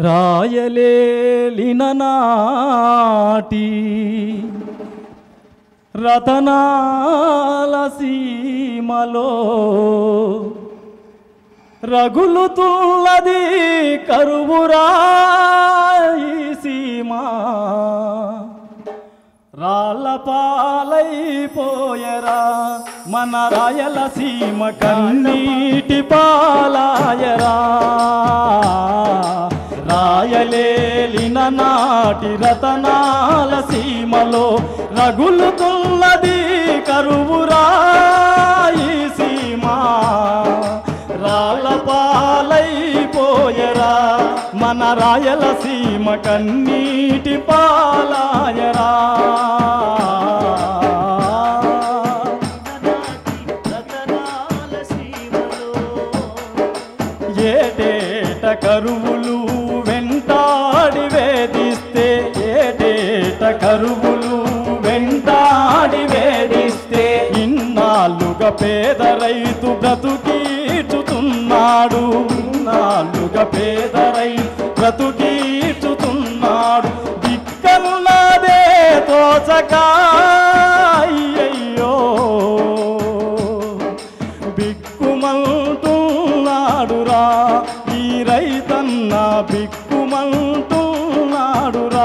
రాయలేలిన నాటి రతనాల సీమలో రగులుతున్నది కరువురాయి సీమా రాళ్ళపాలైపోయరా మన రాయలసీమ కన్నీటి పాలాయరా రాయలేలిన నాటి రతనాల సీమలో రగులుతున్నది కరువురాయి సీమా రాళ్ళపాలైపోయరా మన రాయలసీమ కన్నీటి పాలాయరా రతనాల సీమలో ఏటేట కరువులు వెంటాడి వేధిస్తే ఏటేట కరువులు వెంటాడి వేధిస్తే ఇన్నాళ్ళుగా పేద రైతు బ్రతుకీర్చుతున్నాడు ఇన్నాళ్ళుగా పేద రైతు బ్రతుకీర్చుతున్నాడు దిక్కన్నదే తోచకాయ్యయ్యో బిక్కుమంటున్నాడురా ఈ రైతన్న బిక్కుమంటున్నాడురా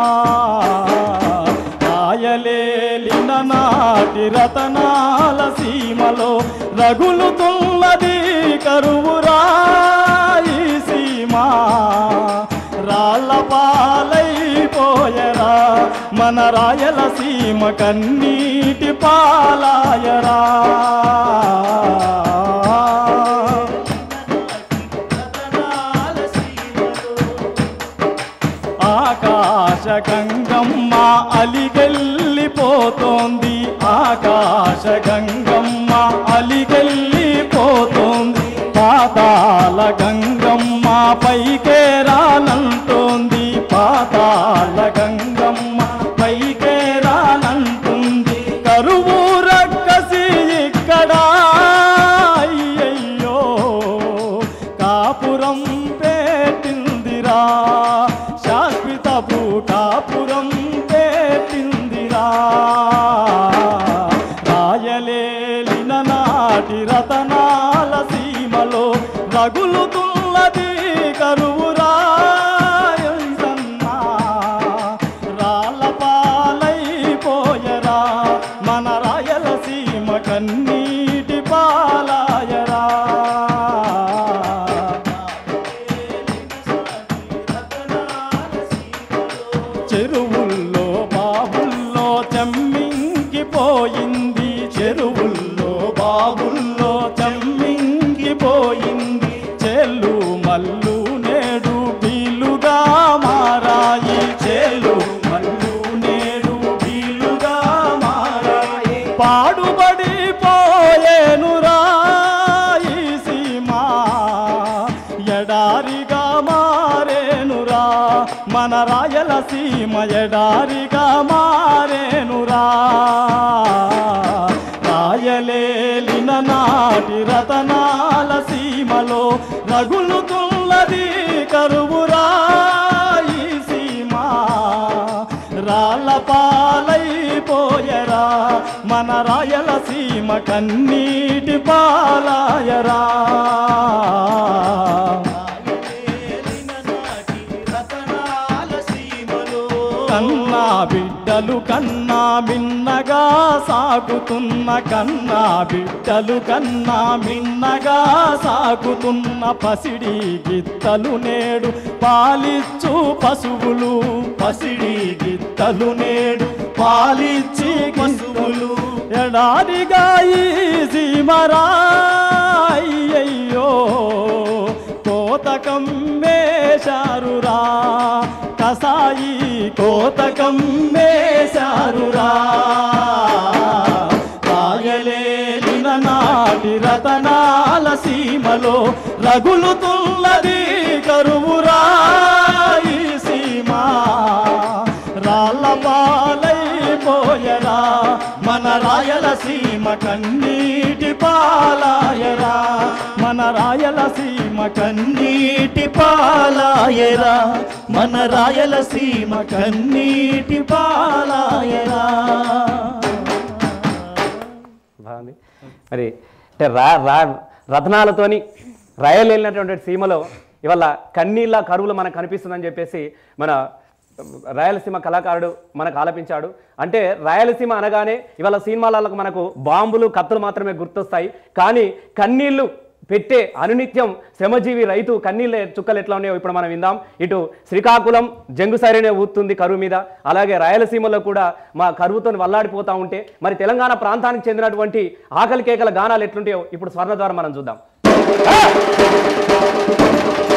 రాయలేలిన నాటి రతనాల సీమలో రగులుతున్నది కరువురా ఈ సీమా రాళ్ళపాలైపోయరా మన రాయలసీమ కన్నీటి పాలాయరా రతనాల సీమలో ఆకాశ గంగమ్మ అలిగెళ్ళిపోతోంది ఆకాశ గంగమ్మ అలిగెళ్ళిపోతోంది పాతాల గంగమ్మ పైకే రానంటోంది పాతాల గంగమ్మ పైకే రానంటుంది కరువు రక్కసి ఇక్కడ అయ్యయ్యో కాపురం పెట్టిందిరా శాశ్వతపు కాపురం పెట్టిందిరా రాయలేలిన నాటి రతనాల సీమలో రగులుతున్నది కరువురా రాళ్ళపాలైపోయరా మన రాయలసీమ కన్నీటి పాలాయరా చెరువుల్లో బావుల్లో చెమ్మింగిపోయింది చెరువుల్లో బావుల్లో చెమ్మింగిపోయింది చెల్లు మల్లు నేడు బీలుగా మారాయి చెల్లు మల్లు నేడు బీలుగా మారాయి పాడుబడి పోయేనురా ఈ సీమా ఎడారిగా మారేనురా మన రాయలసీమ ఎడారిగా మారేనురా రాయలేలిన నాటి రతనాల సీమలో రగులుతున్నది కరువురా ఈ సీమా రాళ్ళపాలైపోయరా మన రాయలసీమ కన్నీటి పాలాయరా రాయలేలిన నాటి రతనాల సీమలో కన్నా బిడ్డలు కన్నా మిన్నగా సాగుతున్న కన్నా బిడ్డలు కన్నా మిన్నగా సాగుతున్న పసిడి గిత్తలు నేడు పాలిచ్చు పశువులు పసిడి గిత్తలు నేడు పాలిచ్చి పశువులు ఎడారిగా ఈ సీమరాయ్యయ్యో కోతకం వేశారురా కసాయి కోతకం వేశారురా రాయలేలిన నాటి రతనాల సీమలో రగులుతున్నది కరువురా ఈ సీమా రాళ్ళపాలైపోయరా మన రాయలసీమ కన్నీటి పాలాయరా మన రాయలసీమ రాయలసీమ కన్నీటి పాలాయరా మన రాయలసీమ కన్నీటి పాలాయరా బాగుంది మరి అంటే రా రా రత్నాలతోని రాయలేనటువంటి సీమలో ఇవాళ కన్నీళ్ళ కరువులు మనకు కనిపిస్తుందని చెప్పేసి మన రాయలసీమ కళాకారుడు మనకు ఆలపించాడు అంటే రాయలసీమ అనగానే ఇవాళ సినిమాలకు మనకు బాంబులు కత్తులు మాత్రమే గుర్తొస్తాయి కానీ కన్నీళ్లు పెట్టే అనునిత్యం శ్రమజీవి రైతు కన్నీళ్ళ చుక్కలు ఎట్లా ఉన్నాయో ఇప్పుడు మనం విందాం ఇటు శ్రీకాకుళం జంగు సైరనే ఊతుంది కరువు మీద అలాగే రాయలసీమలో కూడా మా కరువుతో వల్లాడిపోతా ఉంటే మరి తెలంగాణ ప్రాంతానికి చెందినటువంటి ఆకలి కేకల గానాలు ఎట్లుంటాయో ఇప్పుడు స్వర్ణ ద్వారా మనం చూద్దాం